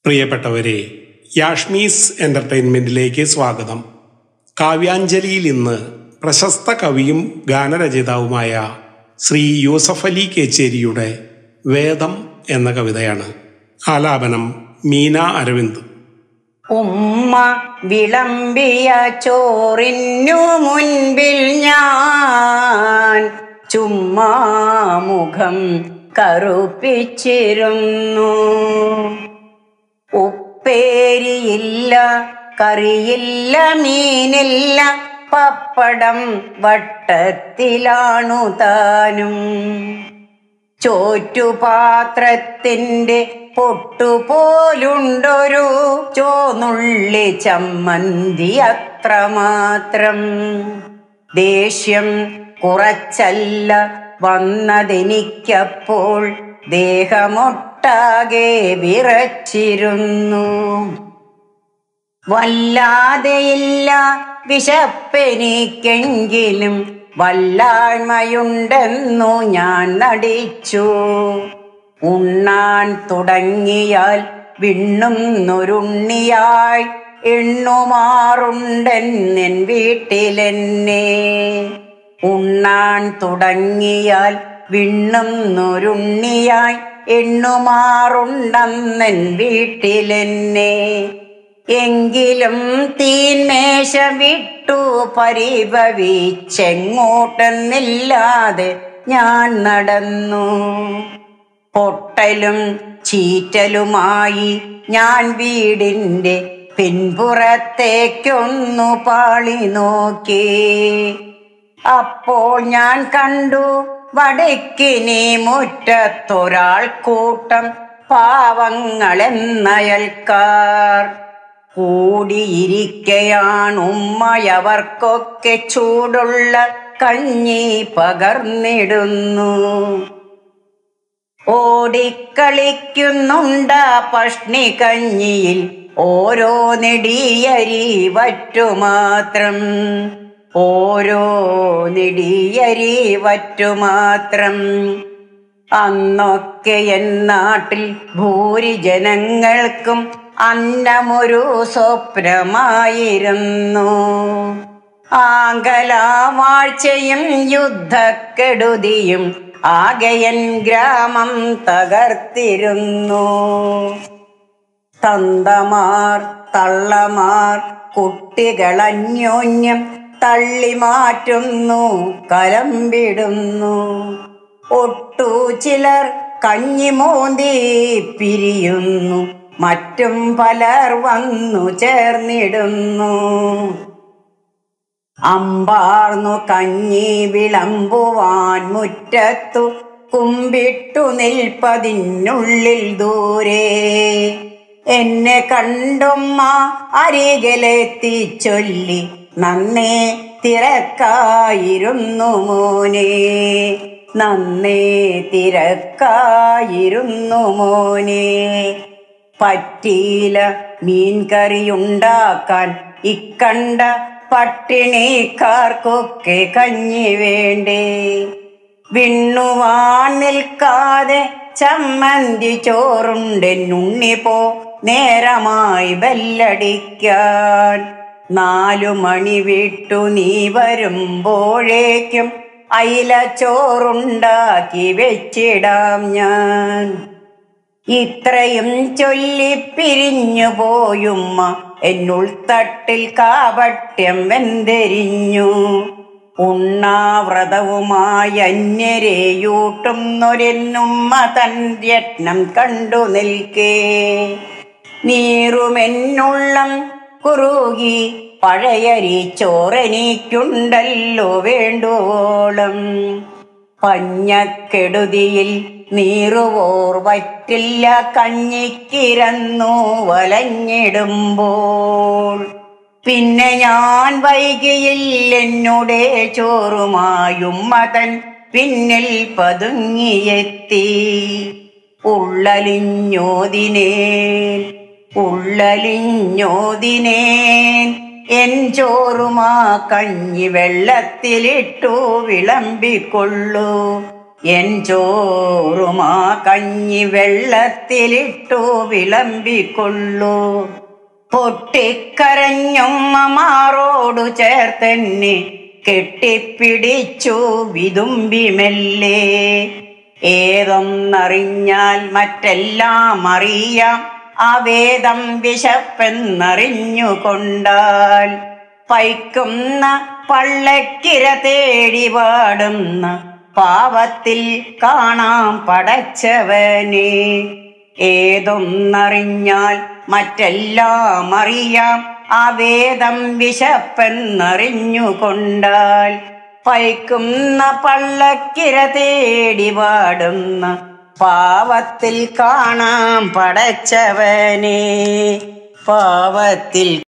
പ്രിയപ്പെട്ടവരെ യാഷ്മീസ് എന്റർടൈൻമെന്റിലേക്ക് സ്വാഗതം കാവ്യാഞ്ജലിയിൽ ഇന്ന് പ്രശസ്ത കവിയും ഗാനരചയിതാവുമായ ശ്രീ യൂസഫ് അലി കേച്ചേരിയുടെ വേദം എന്ന കവിതയാണ് ആലാപനം മീന അരവിന്ദ് ഉമ്മ വിളമ്പിയ ചോറിനു മുൻപിൽ ഞാൻ ചുമ്മാ മുഖം കറുപ്പിച്ചിരുന്നു ഉപ്പേരിയില്ല കറിയില്ല മീനില്ല പപ്പടം വട്ടത്തിലാണു താനും ചോറ്റുപാത്രത്തിന്റെ പൊട്ടുപോലുണ്ടൊരു ചോന്നുള്ളി ചമ്മന്തി അത്രമാത്രം ദേഷ്യം കുറച്ചല്ല വന്നതെനിക്കപ്പോൾ ദേഹമൊട്ടാകെ വിറച്ചിരുന്നു വല്ലാതെയില്ല വിശപ്പെനിക്കെങ്കിലും വല്ലായ്മയുണ്ടെന്നു ഞാൻ നടിച്ചു ഉണ്ണാൻ തുടങ്ങിയാൽ വിണ്ണുന്നൊരുണ്ണിയായി എണ്ണുമാറുണ്ടെന്നെൻ വീട്ടിലെന്നെ ഉണ്ണാൻ തുടങ്ങിയാൽ വിണ്ണുന്നൊരുണ്ണിയായി എണ്ണുമാറുണ്ടെന്നെൻ വീട്ടിലെന്നെ എങ്കിലും തീന്മേശ വിട്ടു പരിഭവിച്ചെങ്ങോട്ടെന്നില്ലാതെ ഞാൻ നടന്നു പൊട്ടലും ചീറ്റലുമായി ഞാൻ വീടിൻ്റെ പിൻപുറത്തേക്കൊന്നു പാളി നോക്കി അപ്പോൾ ഞാൻ കണ്ടു വടക്കിനി മുറ്റത്തൊരാൾ കൂട്ടം പാവങ്ങളെന്നയൽക്കാർ കൂടിയിരിക്കയാണുമ്മയവർക്കൊക്കെ ചൂടുള്ള കഞ്ഞി പകർന്നിടുന്നു ഓടിക്കളിക്കുന്നുണ്ട പഷ്ണി കഞ്ഞിയിൽ ഓരോ നെടിയരി വറ്റുമാത്രം ഓരോ നെടിയരി വറ്റുമാത്രം അന്നൊക്കെ എൻ നാട്ടിൽ ഭൂരിജനങ്ങൾക്കും അന്നമൊരു സ്വപ്നമായിരുന്നു ആംഗലാവാഴ്ചയും യുദ്ധക്കെടുതിയും ആകയൻ ഗ്രാമം തകർത്തിരുന്നു തന്തമാർ തള്ളമാർ കുട്ടികളന്യോന്യം തള്ളി മാറ്റുന്നു കലമ്പിടുന്നു ഒട്ടു ചിലർ കഞ്ഞിമോന്തി പിരിയുന്നു മറ്റും പലർ വന്നു ചേർന്നിടുന്നു അമ്പാർന്നു കഞ്ഞി വിളമ്പുവാൻ മുറ്റത്തു കുമ്പിട്ടു നിൽപ്പതിനുള്ളിൽ ദൂരെ എന്നെ കണ്ടുമ്മ അരികിലെത്തി ചൊല്ലി നന്നേ തിരക്കായിരുന്നു മോനെ നന്നേ തിരക്കായിരുന്നു മോനെ പറ്റീല മീൻകറിയുണ്ടാക്കാൻ ഇക്കണ്ട പട്ടിണിക്കാർക്കൊക്കെ കഞ്ഞി വേണ്ടേ വിണ്ണുവാൻ നിൽക്കാതെ ചമ്മന്തി ചോറുണ്ടെന്നുണ്ണി പോ നേരമായി ബെല്ലടിക്കാൻ നാലു മണി വിട്ടു നീ വരുമ്പോഴേക്കും അയില ചോറുണ്ടാക്കി വെച്ചിടാം ഞാൻ ഇത്രയും ചൊല്ലി പിരിഞ്ഞു പോയുമ്മ എന്നുൾത്തട്ടിൽ കാപട്യം വെന്തെരിഞ്ഞു ഉണ്ണാവ്രതവുമായി അന്യരെയൂട്ടുന്നൊരെന്നുമ്മ തൻ യത്നം കണ്ടു നിൽക്കേ നീറുമെന്നുള്ളം കുറുകി പഴയരി ചോറെനിക്കുണ്ടല്ലോ വേണ്ടുവോളം പഞ്ഞക്കെടുതിയിൽ നീറുവോർ വറ്റില്ല കഞ്ഞിക്കിരന്നു വലഞ്ഞിടുമ്പോൾ പിന്നെ ഞാൻ വൈകിയിൽ എന്നുടെ ചോറുമായും മതൻ പിന്നിൽ പതുങ്ങിയെത്തി ഉള്ളലിഞ്ഞോതിനേൻ ഉള്ളലിഞ്ഞോതിനേൻ എൻ ചോറുമാ കഞ്ഞി വെള്ളത്തിലിട്ടു വിളമ്പിക്കൊള്ളു എൻ ചോറുമാ കഞ്ഞി വെള്ളത്തിലിട്ടു വിളമ്പിക്കൊള്ളൂ പൊട്ടിക്കരഞ്ഞുമ്മ മാറോടു ചേർത്തെന്നെ കെട്ടിപ്പിടിച്ചു വിതുമ്പി മെല്ലെ ഏതൊന്നറിഞ്ഞാൽ മറ്റെല്ലാം അറിയാം അവേദം വിശപ്പെന്നറിഞ്ഞുകൊണ്ടാൽ പൈക്കുന്ന പള്ളക്കിര തേടി പാടുന്ന പാവത്തിൽ കാണാം പടച്ചവനെ ഏതൊന്നറിഞ്ഞാൽ മറ്റെല്ലാം അറിയാം അവേദം വിശപ്പെന്നറിഞ്ഞുകൊണ്ടാൽ പൈക്കുന്ന പള്ളക്കിര തേടി പാടുന്ന പാവത്തിൽ കാണാം പടച്ചവനെ പാവത്തിൽ